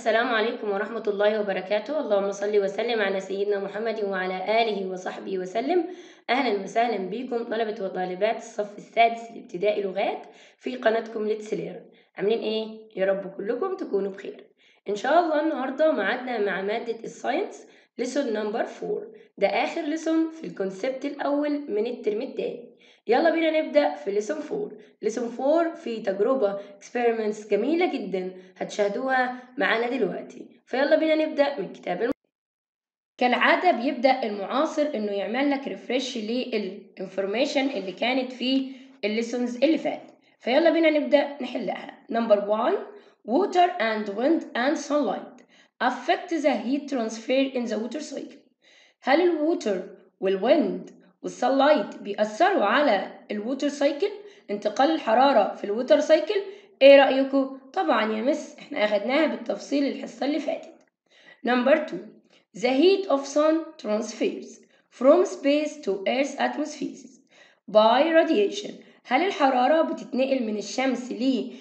السلام عليكم ورحمة الله وبركاته اللهم صل وسلم على سيدنا محمد وعلى آله وصحبه وسلم أهلا وسهلا بكم طلبة وطالبات الصف السادس الابتدائي لغات في قناتكم ليتس ليرن عاملين إيه؟ يا رب كلكم تكونوا بخير إن شاء الله النهاردة معادنا مع مادة الساينس ليسون نمبر 4 ده آخر ليسون في الكونسبت الأول من الترم التاني يلا بينا نبدأ في ليسون 4 ليسون 4 في تجربة experiments جميلة جدا هتشاهدوها معانا دلوقتي فيلا بينا نبدأ من كتاب الم... كالعادة بيبدأ المعاصر إنه يعمل لك ريفرش للإنفورميشن اللي كانت في الليسونز اللي فات فيلا بينا نبدأ نحلها نمبر 1 water and wind and sunlight affect the heat transfer in the water cycle هل الووتر والويند والسلايت بيأثروا على الووتر سايكل انتقال الحرارة في الووتر سايكل ايه رأيكم؟ طبعا يا مس احنا اخدناها بالتفصيل الحصة اللي فاتت نمبر 2 The heat of sun transfers from space to earth's atmosphere by radiation هل الحرارة بتتنقل من الشمس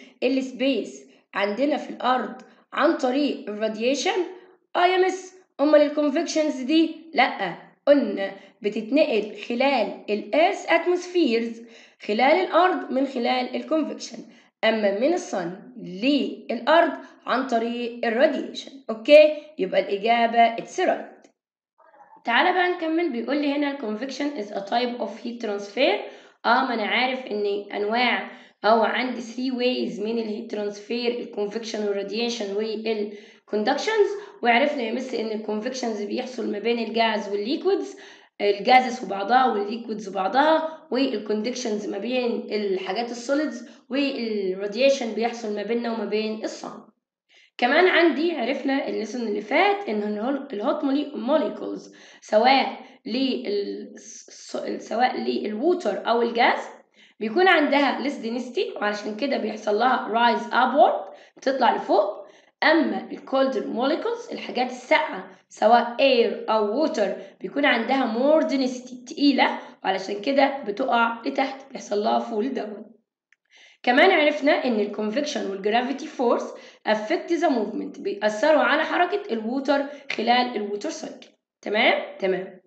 للسبيس عندنا في الأرض عن طريق الراديشن؟ اه يا مس أمال الكونفكشنز دي؟ لأ قلنا بتتنقل خلال الإيرث اتموسفيرز خلال الأرض من خلال الكونفكشن أما من الصن للأرض عن طريق الراديشن أوكي يبقى الإجابة اتس رايت تعالى بقى نكمل بيقول لي هنا الكونفكشن is a type of heat transfer اه ما انا عارف ان انواع او عندي 3 ways من الهيت ترانسفير الكونفكشن والراديشن والكوندكشنز وعرفنا يا مس ان الكونفكشنز بيحصل ما بين الجاز والليكويدز الجازس وبعضها والليكويدز وبعضها والكوندكشنز ما بين الحاجات السوليدز والراديشن بيحصل ما بيننا وما بين الصن كمان عندي عرفنا الليسون اللي فات ان الهوت موليكولز سواء لل سواء للووتر او الجاز بيكون عندها less density وعلشان كده بيحصل لها rise upward بتطلع لفوق اما الكولد موليكولز الحاجات الساقعه سواء air او water بيكون عندها more density تقيله وعلشان كده بتقع لتحت بيحصل لها فول داون كمان عرفنا ان الكونفكشن والجرافيتي فورس affect the movement بيأثروا على حركه الووتر خلال الووتر سايكل تمام تمام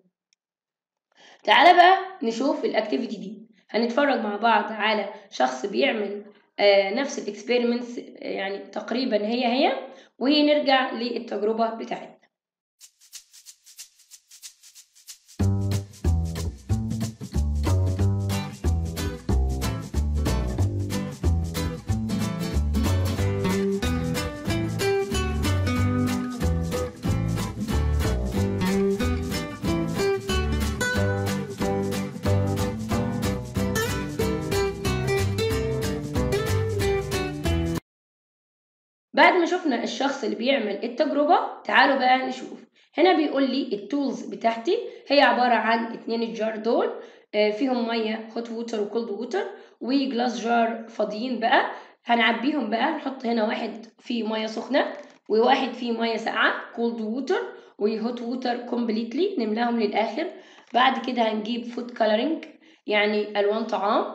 تعالى بقى نشوف الاكتيفيتي دي هنتفرج مع بعض على شخص بيعمل آه نفس الاكسبيرمنتس يعني تقريبا هي هي ونرجع للتجربة بتاعتنا بعد ما شفنا الشخص اللي بيعمل التجربة تعالوا بقى نشوف هنا بيقول لي التولز بتاعتي هي عبارة عن اتنين الجار دول فيهم مية هوت ووتر وكولد ووتر وجلاس جار فاضيين بقى هنعبيهم بقى نحط هنا واحد فيه مية سخنة وواحد فيه مية ساقعة كولد ووتر وهوت ووتر كومبليتلي نملاهم للآخر بعد كده هنجيب فود كولرينج يعني ألوان طعام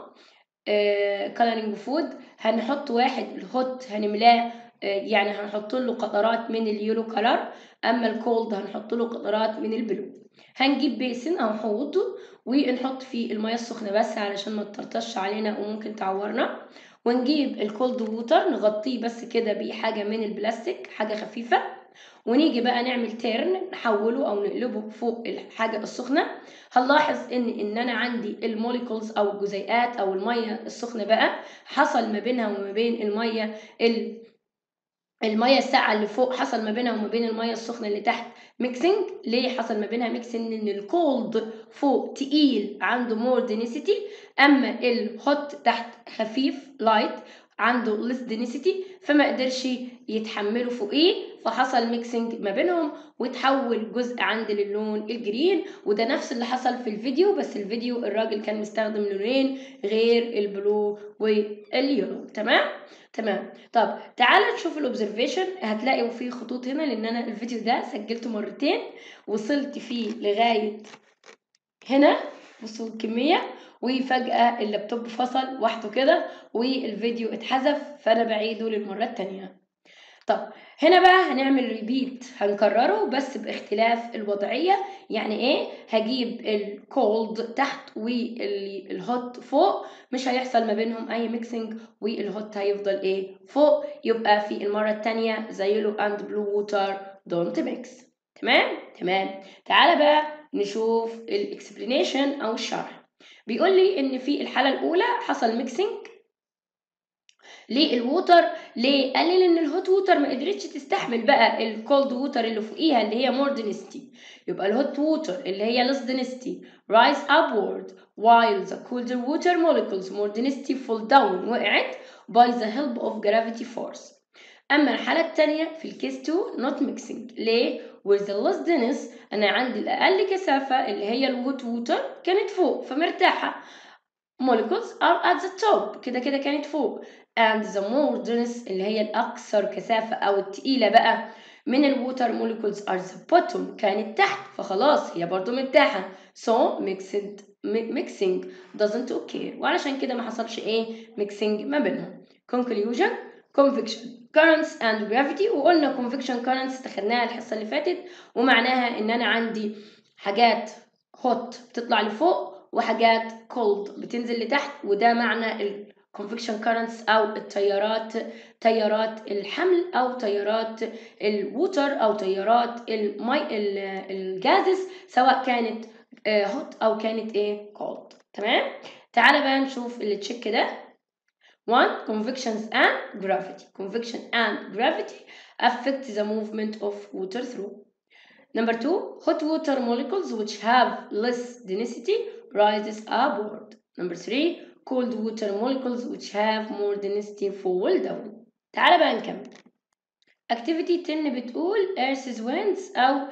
كولرينج فود هنحط واحد الهوت هنملاه يعني هنحط له قطرات من اليولو كلر اما الكولد هنحط له قطرات من البلو هنجيب بيسن او حوض ونحط فيه الميه السخنه بس علشان ما تطرطش علينا وممكن تعورنا ونجيب الكولد ووتر نغطيه بس كده بحاجه من البلاستيك حاجه خفيفه ونيجي بقى نعمل تيرن نحوله او نقلبه فوق الحاجه السخنه هنلاحظ ان ان انا عندي الموليكولز او الجزيئات او الميه السخنه بقى حصل ما بينها وما بين الميه ال الميه الساقعه اللي فوق حصل ما بينها وما بين الميه السخنه اللي تحت ميكسنج ليه حصل ما بينها ميكسنج ان الكولد فوق تقيل عنده مور دينيسيتي اما الهوت تحت خفيف لايت عنده ليس دينيسيتي فما قدرش يتحملوا فوقيه فحصل ميكسنج ما بينهم وتحول جزء عندي للون الجرين وده نفس اللي حصل في الفيديو بس الفيديو الراجل كان مستخدم لونين غير البلو واليورو تمام تمام طب تعالى نشوف الاوبزرفيشن هتلاقوا فيه خطوط هنا لان انا الفيديو ده سجلته مرتين وصلت فيه لغايه هنا بصوا الكميه وفجاه اللابتوب فصل وحده كده والفيديو اتحذف فانا بعيده للمره التانيه طب هنا بقى هنعمل ريبيت هنكرره بس باختلاف الوضعية يعني ايه هجيب الكولد تحت والهوت فوق مش هيحصل ما بينهم اي ميكسنج والهوت هيفضل ايه فوق يبقى في المرة التانية زي له اند بلو ووتر دونت ميكس تمام تمام تعالى بقى نشوف الاكسبلينيشن او الشرح بيقول لي ان في الحالة الاولى حصل ميكسنج ليه الووتر ليه قال لي ان الهوت ووتر ما قدرتش تستحمل بقى الكولد ووتر اللي فوقيها اللي هي مور دينستي يبقى الهوت ووتر اللي هي less density rise upward while the colder water molecules more density fall down وقعت by the help of gravity force اما الحاله الثانيه في الكيس 2 not mixing ليه with the less dense انا عندي الاقل كثافه اللي هي الهوت ووتر كانت فوق فمرتاحه molecules are at the top كده كده كانت فوق and the more dense اللي هي الأكثر كثافة أو التقيلة بقى من الووتر molecules are the bottom كانت تحت فخلاص هي برضو مرتاحة so mixed mixing doesn't occur وعلشان كده ما حصلش ايه mixing ما بينهم conclusion convection currents and gravity وقلنا convection currents استخدناها الحصة اللي فاتت ومعناها ان انا عندي حاجات hot بتطلع لفوق وحاجات cold بتنزل لتحت وده معنى ال convection currents أو التيارات تيارات الحمل أو تيارات الووتر أو تيارات المي الجازس سواء كانت hot أو كانت إيه cold تمام تعالى بقى نشوف اللي تشيك ده 1 convections and gravity convection and gravity affect the movement of water through Number two, hot water molecules which have less density rises upward. Number three, cold water molecules which have more density fall down. تعال بقى نكمل. Activity 10 بتقول Earth's winds أو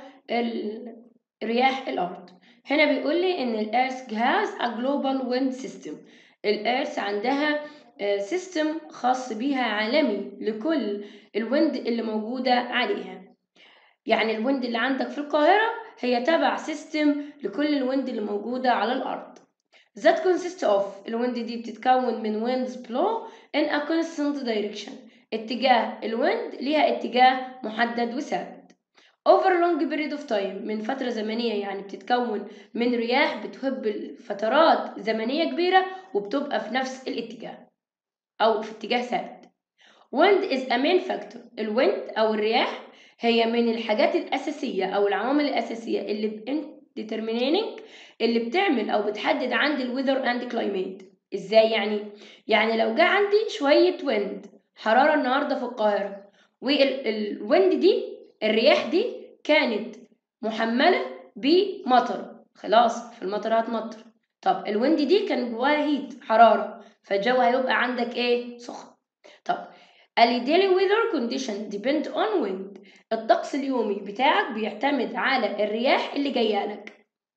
رياح الأرض. هنا بيقول لي إن الأرث has a global wind system. الأرث عندها سيستم خاص بيها عالمي لكل الويند اللي موجودة عليها. يعني الويند اللي عندك في القاهرة هي تبع سيستم لكل الويند اللي موجودة على الأرض. That consists of الويند دي بتتكون من winds blow in a constant direction اتجاه الويند ليها اتجاه محدد وثابت over a long period of time من فترة زمنية يعني بتتكون من رياح بتهب فترات زمنية كبيرة وبتبقى في نفس الاتجاه أو في اتجاه ثابت wind is a main factor الويند أو الرياح هي من الحاجات الأساسية أو العوامل الأساسية اللي determining اللي بتعمل او بتحدد عندي الويذر اند كلايميت ازاي يعني يعني لو جه عندي شويه ويند حراره النهارده في القاهره والويند دي الرياح دي كانت محمله بمطر خلاص في المطر هتمطر طب الويند دي كان جواها هيت حراره فالجو هيبقى عندك ايه سخن طب قال daily weather condition depend on wind الطقس اليومي بتاعك بيعتمد على الرياح اللي جايه لك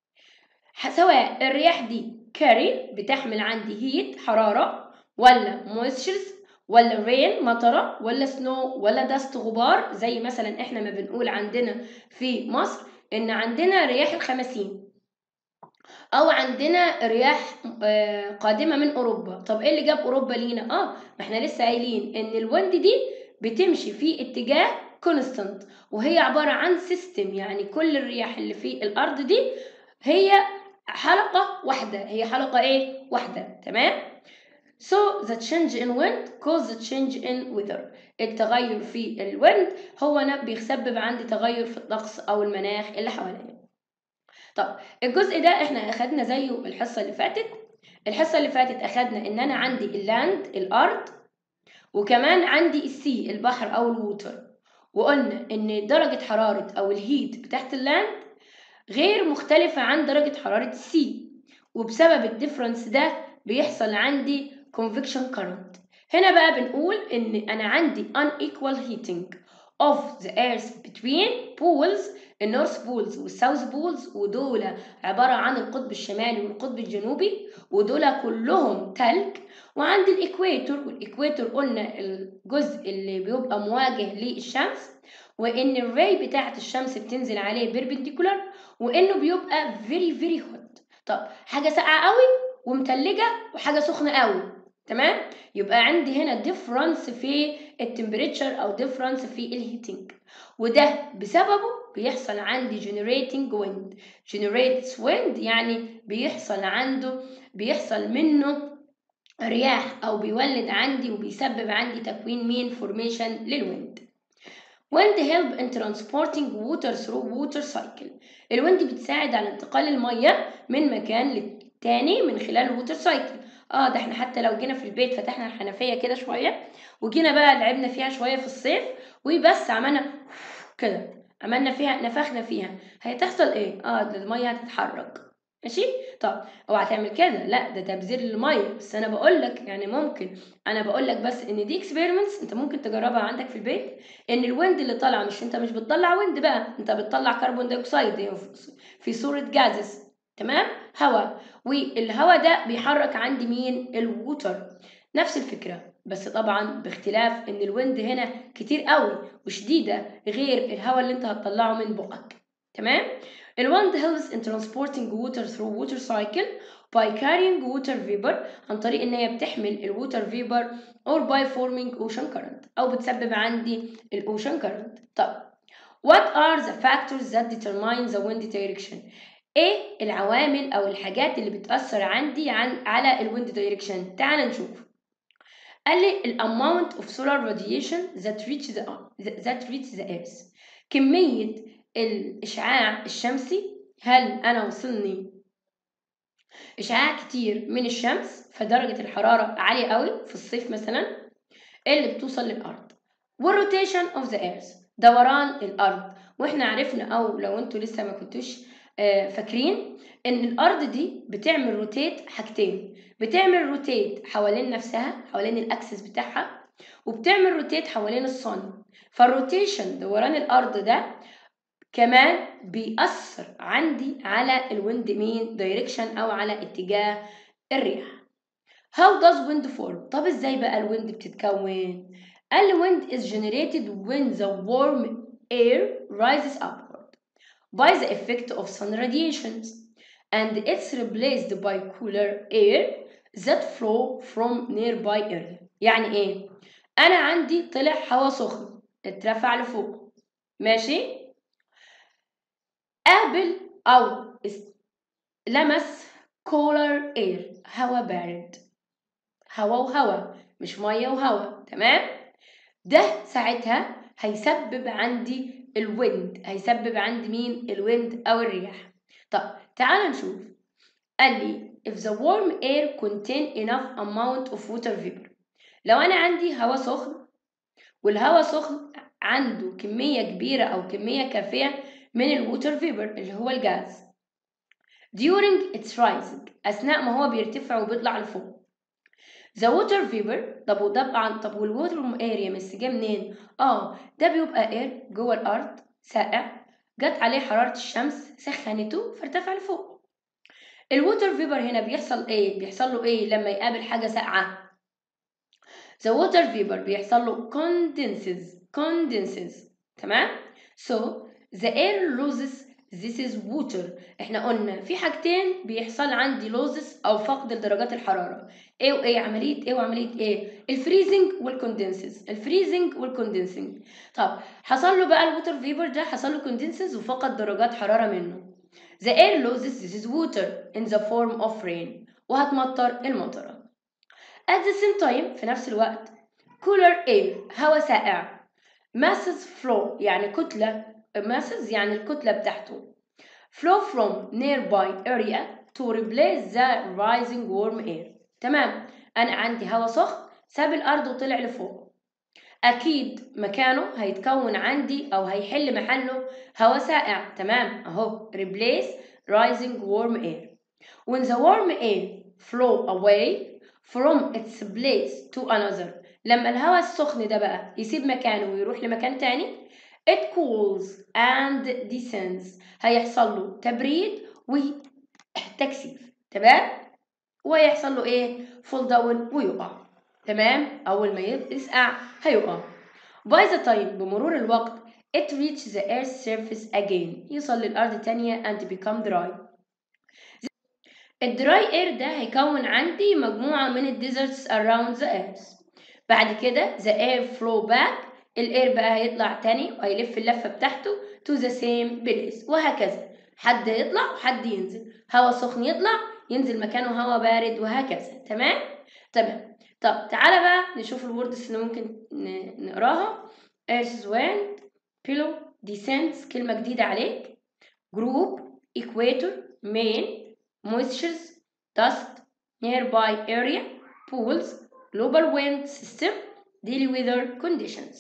سواء الرياح دي كاري بتحمل عندي هيت حرارة ولا مويستشرز ولا رين مطرة ولا سنو ولا دست غبار زي مثلا احنا ما بنقول عندنا في مصر ان عندنا رياح الخمسين او عندنا رياح قادمة من اوروبا طب ايه اللي جاب اوروبا لينا اه ما احنا لسه قايلين ان الويند دي بتمشي في اتجاه كونستانت وهي عبارة عن سيستم يعني كل الرياح اللي في الارض دي هي حلقة واحدة هي حلقة إيه؟ واحدة تمام؟ So the change in wind cause the change in weather التغير في الويند هو بيسبب عندي تغير في الطقس أو المناخ اللي حواليا طب الجزء ده احنا أخدنا زيه الحصة اللي فاتت الحصة اللي فاتت أخدنا إن أنا عندي اللاند الأرض وكمان عندي السي البحر أو الووتر وقلنا إن درجة حرارة أو الهيت بتاعت اللاند غير مختلفة عن درجة حرارة السي وبسبب الديفرنس ده بيحصل عندي convection current هنا بقى بنقول إن أنا عندي unequal heating of the earth between poles النورث بولز والساوث بولز ودول عبارة عن القطب الشمالي والقطب الجنوبي ودول كلهم تلج وعند الإكويتور والإكويتور قلنا الجزء اللي بيبقى مواجه للشمس وإن الراي بتاعة الشمس بتنزل عليه بيربنديكولار وإنه بيبقى فيري فيري هوت طب حاجة ساقعة قوي ومتلجة وحاجة سخنة قوي تمام يبقى عندي هنا difference في التمبريتشر او difference في الهيتنج وده بسببه بيحصل عندي generating wind generates wind يعني بيحصل عنده بيحصل منه رياح او بيولد عندي وبيسبب عندي تكوين مين formation للويند wind help in transporting water through water cycle الويند بتساعد على انتقال المية من مكان للتاني من خلال الووتر سايكل اه ده احنا حتى لو جينا في البيت فتحنا الحنفية كده شوية وجينا بقى لعبنا فيها شوية في الصيف وبس عملنا كده عملنا فيها نفخنا فيها هتحصل ايه اه ده المية هتتحرك ماشي طب اوعى تعمل كده لا ده تبذير للميه بس انا بقول لك يعني ممكن انا بقول لك بس ان دي اكسبيرمنتس انت ممكن تجربها عندك في البيت ان الويند اللي طالعه مش انت مش بتطلع ويند بقى انت بتطلع كربون دايوكسيد في صوره جازز تمام هواء والهواء ده بيحرك عندي مين الووتر نفس الفكره بس طبعا باختلاف ان الويند هنا كتير قوي وشديده غير الهواء اللي انت هتطلعه من بقك تمام الوند helps in transporting water through water cycle by carrying water vapor عن طريق ان هي بتحمل الووتر vapor or by forming ocean current او بتسبب عندي الاوشن current طب what are the factors that determine the wind direction ايه العوامل او الحاجات اللي بتأثر عندي عن على الويند دايركشن تعال نشوف قال لي ال amount of solar radiation that reach the that reach the earth كمية الإشعاع الشمسي هل أنا وصلني إشعاع كتير من الشمس فدرجة الحرارة عالية قوي في الصيف مثلا اللي بتوصل للأرض والروتيشن اوف ذا ايرث دوران الأرض واحنا عرفنا أو لو انتوا لسه ما كنتوش فاكرين ان الارض دي بتعمل روتيت حاجتين بتعمل روتيت حوالين نفسها حوالين الاكسس بتاعها وبتعمل روتيت حوالين الصن فالروتيشن دوران الارض ده كمان بيأثر عندي على الويند مين دايركشن او على اتجاه الرياح How does wind form؟ طب ازاي بقى الويند بتتكون؟ قال wind is generated when the warm air rises upward by the effect of sun radiations and it's replaced by cooler air that flow from nearby area يعني ايه؟ انا عندي طلع هوا سخن اترفع لفوق ماشي؟ قابل أو لمس كولر اير هوا بارد هوا وهوا مش مية وهوا تمام ده ساعتها هيسبب عندي الويند هيسبب عندي مين الويند أو الرياح طب تعال نشوف قال لي if the warm air contain enough amount of water vapor لو أنا عندي هوا سخن والهوا سخن عنده كمية كبيرة أو كمية كافية من الووتر فيبر اللي هو الجاز during its rising أثناء ما هو بيرتفع وبيطلع لفوق the water vapor طب وطبعا طب والووتر اريا مس جه منين؟ اه ده بيبقى اير جوه الأرض ساقع جت عليه حرارة الشمس سخنته فارتفع لفوق الووتر فيبر هنا بيحصل ايه؟ بيحصل له ايه لما يقابل حاجة ساقعة؟ the water vapor بيحصل له condenses condenses تمام؟ so the air loses this is water احنا قلنا في حاجتين بيحصل عندي losses او فقد لدرجات الحرارة ايه وايه عملية ايه وعملية ايه الفريزنج والكوندنسز الفريزنج والكوندنسنج طب حصل له بقى الووتر فيبر ده حصل له كوندنسز وفقد درجات حرارة منه the air loses this is water in the form of rain وهتمطر المطرة at the same time في نفس الوقت cooler air هواء ساقع masses flow يعني كتلة masses يعني الكتلة بتاعته flow from nearby area to replace the rising warm air تمام أنا عندي هواء سخن ساب الأرض وطلع لفوق أكيد مكانه هيتكون عندي أو هيحل محله هواء ساقع تمام أهو replace rising warm air when the warm air flow away from its place to another لما الهواء السخن ده بقى يسيب مكانه ويروح لمكان تاني it cools and descends هيحصل له تبريد وتكثيف تمام ويحصل له ايه فول داون ويقع تمام اول ما يسقع هيقع by the time بمرور الوقت it reaches the earth's surface again يوصل للارض تانية and become dry الدراي اير ده هيكون عندي مجموعة من الديزرتس around the earth بعد كده the air flow back الاير بقى هيطلع تاني وهيلف اللفة بتاعته to the same place وهكذا حد يطلع وحد ينزل هوا سخن يطلع ينزل مكانه هوا بارد وهكذا تمام تمام طب تعالى بقى نشوف الوردز اللي ممكن نقراها earth wind pillow descends كلمة جديدة عليك group equator main moistures dust nearby area pools global wind system daily weather conditions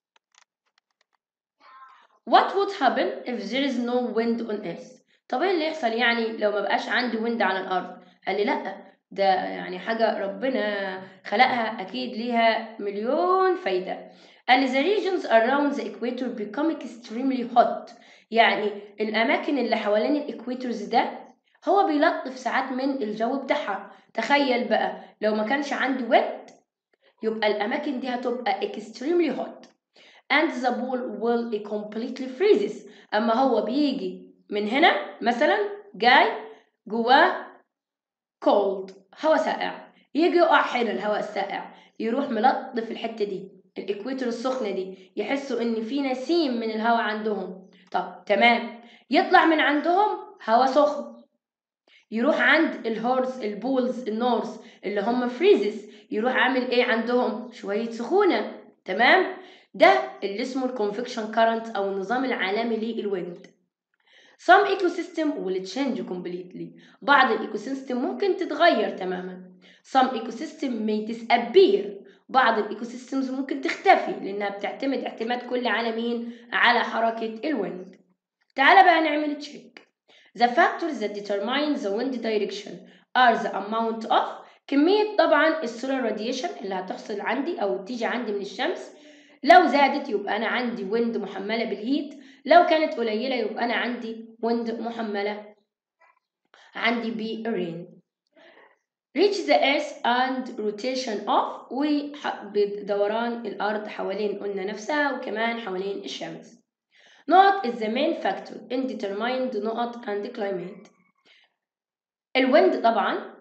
what would happen if there is no wind on earth طب ايه اللي يحصل يعني لو ما بقاش عندي wind على الارض قال لي لا ده يعني حاجة ربنا خلقها أكيد ليها مليون فايدة قال لي the regions around the equator become extremely hot يعني الأماكن اللي حوالين الإكويتورز ده هو بيلطف ساعات من الجو بتاعها تخيل بقى لو ما كانش عندي wind يبقى الأماكن دي هتبقى extremely hot and the ball will completely freezes أما هو بيجي من هنا مثلا جاي جواه cold هواء ساقع يجي يقع هنا الهواء الساقع يروح ملطف الحتة دي الإكويتور السخنة دي يحسوا إن في نسيم من الهواء عندهم طب تمام يطلع من عندهم هواء سخن يروح عند الهورس البولز النورس اللي هم فريزز يروح عامل ايه عندهم شوية سخونة تمام ده اللي اسمه الكونفكشن كارنت او النظام العالمي للويند some ecosystem will change completely بعض الايكو سيستم ممكن تتغير تماما some ecosystem may disappear بعض الايكو سيستمز ممكن تختفي لانها بتعتمد اعتماد كل على مين على حركة الويند تعال بقى نعمل تشيك The factors that determine the wind direction are the amount of كمية طبعا السولار راديشن اللي هتحصل عندي أو تيجي عندي من الشمس لو زادت يبقى أنا عندي wind محملة بالهيت لو كانت قليلة يبقى أنا عندي wind محملة عندي بالرين reach the earth and rotation of وبدوران الأرض حوالين قلنا نفسها وكمان حوالين الشمس نقط is the main factor in determined نقط and climate الويند طبعا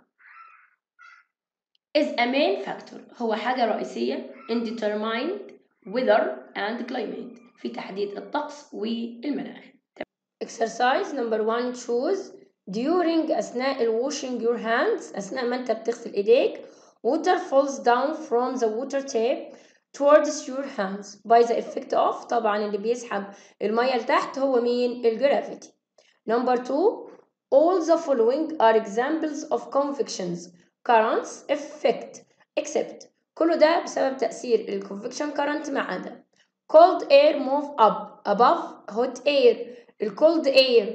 is a main factor هو حاجة رئيسية in determined weather and climate في تحديد الطقس والمناخ exercise number one choose during أثناء ال washing your hands أثناء ما أنت بتغسل إيديك water falls down from the water tap towards your hands by the effect of طبعا اللي بيسحب المية لتحت هو مين الجرافيتي number two all the following are examples of convections currents effect except كله ده بسبب تأثير الكونفكشن current ما عدا cold air move up above hot air الكولد air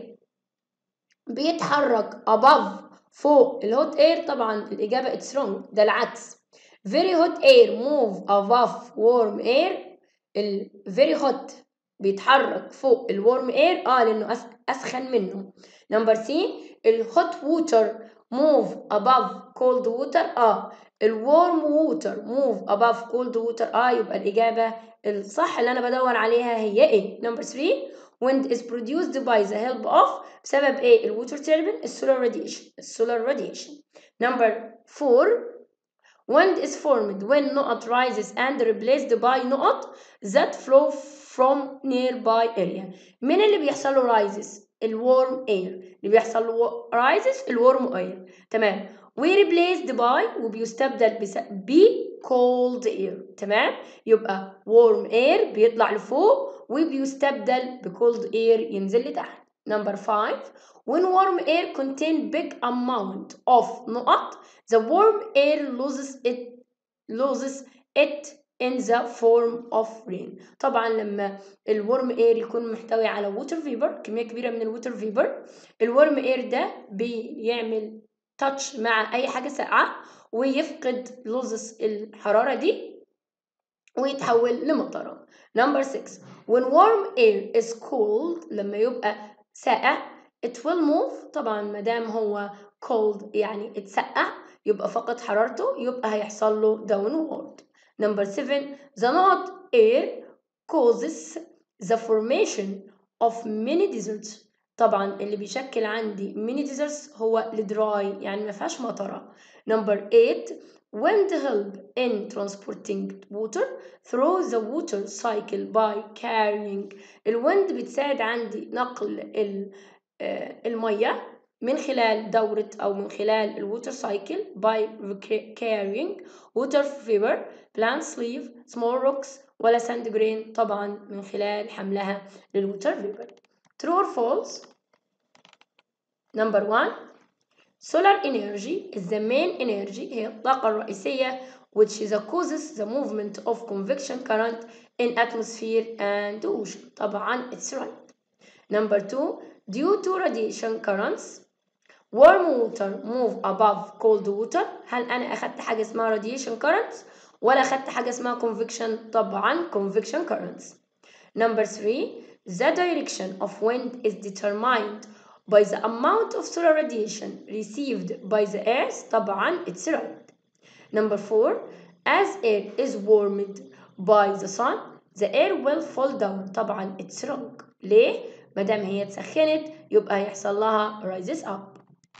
بيتحرك above فوق الهوت air طبعا الإجابة it's wrong ده العكس very hot air move above warm air ال very hot بيتحرك فوق ال warm air اه لأنه أسخن منه نمبر سي ال hot water move above cold water اه ال warm water move above cold water اه يبقى الإجابة الصح اللي أنا بدور عليها هي إيه نمبر 3 wind is produced by the help of بسبب إيه الووتر turbine السولار radiation السولار radiation نمبر 4 wind is formed when نقط rises and replaced by نقط that flow from nearby area من اللي بيحصل له rises الورم air اللي بيحصل له rises الورم air تمام و replaced by وبيستبدل ب cold air تمام يبقى warm air بيطلع لفوق وبيستبدل ب cold air ينزل لتحت number 5 when warm air contain big amount of نقط the warm air loses it loses it in the form of rain طبعا لما الورم اير يكون محتوي على ووتر فيبر كميه كبيره من الووتر فيبر الورم اير ده بيعمل تاتش مع اي حاجه ساقعه ويفقد لوزس الحراره دي ويتحول لمطره نمبر 6 when warm air is cold لما يبقى ساقع it will move طبعا ما دام هو cold يعني اتسقع يبقى فقد حرارته يبقى هيحصل له downward Number seven, the not air causes the formation of many deserts. طبعا اللي بيشكل عندي mini deserts هو الدراي يعني ما فيهاش مطره number 8 wind help in transporting water through the water cycle by carrying الويند بتساعد عندي نقل المية من خلال دورة أو من خلال الووتر سايكل by carrying water vapor plant leaf small rocks ولا sand grain طبعا من خلال حملها للووتر vapor true or false number one solar energy is the main energy هي الطاقة الرئيسية which is a causes the movement of convection current in atmosphere and ocean طبعا it's right number two due to radiation currents warm water move above cold water هل أنا أخدت حاجة اسمها radiation currents ولا أخدت حاجة اسمها convection طبعا convection currents number three the direction of wind is determined by the amount of solar radiation received by the earth طبعا it's right number four as air is warmed by the sun the air will fall down طبعا it's wrong ليه مادام هي اتسخنت يبقى هيحصل لها rises up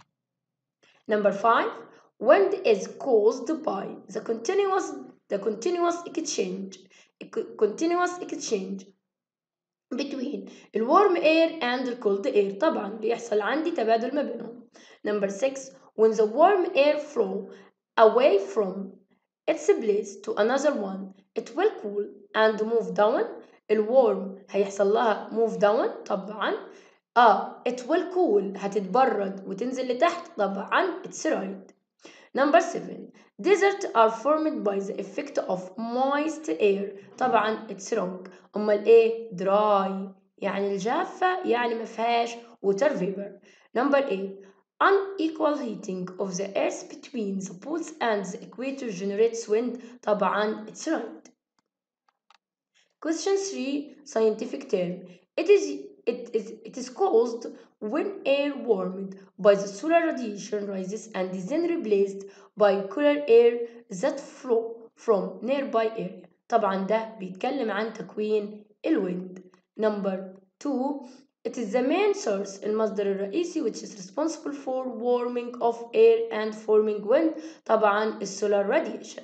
number five wind is caused by the continuous the continuous exchange continuous exchange between the warm air and the cold air طبعا بيحصل عندي تبادل ما بينهم number six when the warm air flow away from its place to another one it will cool and move down الورم هيحصل لها move down طبعا اه it will cool هتتبرد وتنزل لتحت طبعا it's right number seven desert are formed by the effect of moist air طبعا it's wrong امال ايه dry يعني الجافة يعني ما فيهاش water vapor number eight unequal heating of the earth between the poles and the equator generates wind طبعا it's right question 3 scientific term it is it is it is caused when air warmed by the solar radiation rises and is then replaced by cooler air that flow from nearby area طبعا ده بيتكلم عن تكوين الويند number 2 it is the main source المصدر الرئيسي which is responsible for warming of air and forming wind طبعا السولار radiation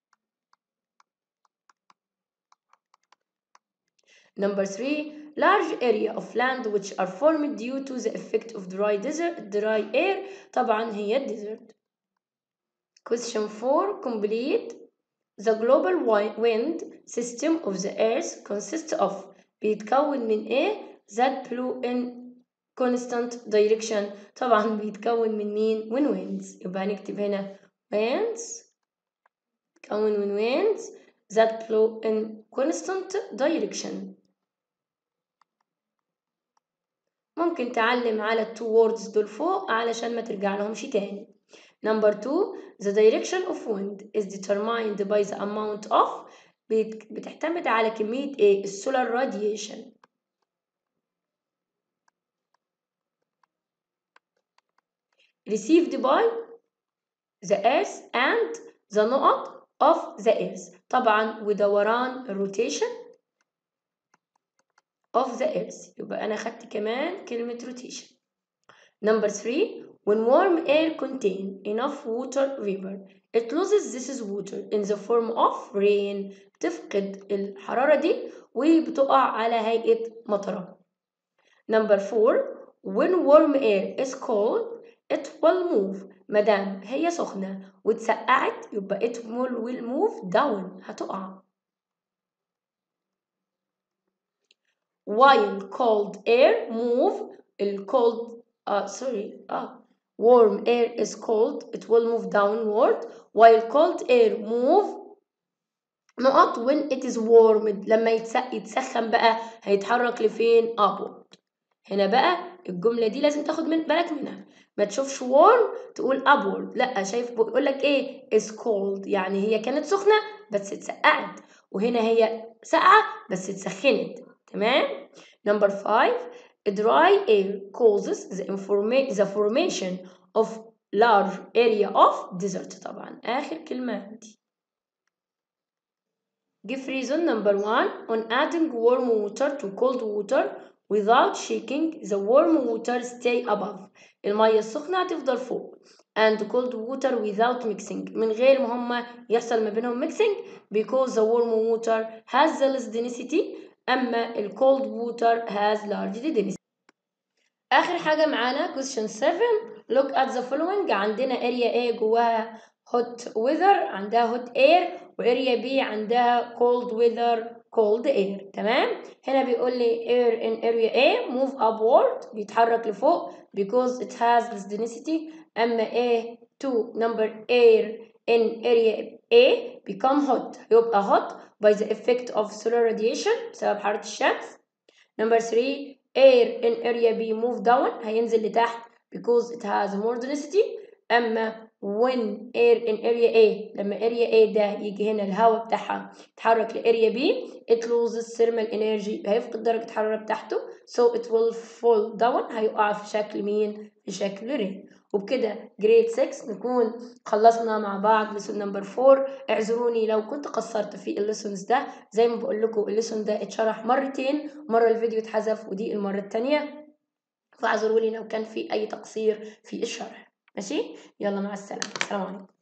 Number three, large area of land which are formed due to the effect of dry desert, dry air طبعا هي desert. Question 4 complete. The global wind system of the earth consists of بيتكون من ايه؟ that blow in constant direction طبعا بيتكون من مين؟ من winds يبقى هنكتب هنا winds بيتكون من winds that blow in constant direction ممكن تعلم على التو ووردز دول فوق علشان ما ترجع لهمش تاني number two the direction of wind is determined by the amount of بتعتمد على كمية ايه السولار radiation received by the earth and the نقط of the earth طبعا ودوران rotation of the earth يبقى أنا خدت كمان كلمة rotation number three when warm air contain enough water vapor it loses this water in the form of rain بتفقد الحرارة دي وبتقع على هيئة مطرة number four when warm air is cold it will move مادام هي سخنة واتسقعت يبقى it will, will move down هتقع while cold air move ال cold uh, sorry uh, warm air is cold it will move downward while cold air move نقط when it is warmed لما يتسق يتسخن بقى هيتحرك لفين upward هنا بقى الجملة دي لازم تاخد من بالك منها ما تشوفش warm تقول upward لا شايف بيقول لك ايه is cold يعني هي كانت سخنة بس اتسقعت وهنا هي ساقعة بس اتسخنت تمام number five dry air causes the, informa the formation of large area of desert طبعا آخر كلمة عندي give reason number one on adding warm water to cold water without shaking the warm water stay above المية السخنة هتفضل فوق and cold water without mixing من غير ما هما يحصل ما بينهم mixing because the warm water has the less density أما ال cold water has large density آخر حاجة معانا question 7 look at the following عندنا area A جواها hot weather عندها hot air واريا B عندها cold weather cold air تمام هنا بيقول لي air in area A move upward بيتحرك لفوق because it has less density أما A to number air in area A become hot يبقى hot by the effect of solar radiation بسبب حرارة الشمس number 3 air in area B move down هينزل لتحت because it has more density أما when air in area A لما area A ده يجي هنا الهواء بتاعها يتحرك لاريا B it loses thermal energy هيفقد درجة الحرارة بتاعته so it will fall down هيقع في شكل مين؟ في شكل رين وبكده جريد 6 نكون خلصنا مع بعض لسون نمبر 4 اعذروني لو كنت قصرت في الليسونز ده زي ما بقول لكم الليسون ده اتشرح مرتين مرة الفيديو اتحذف ودي المرة التانية فاعذروني لو كان في أي تقصير في الشرح ماشي يلا مع السلامة السلام عليكم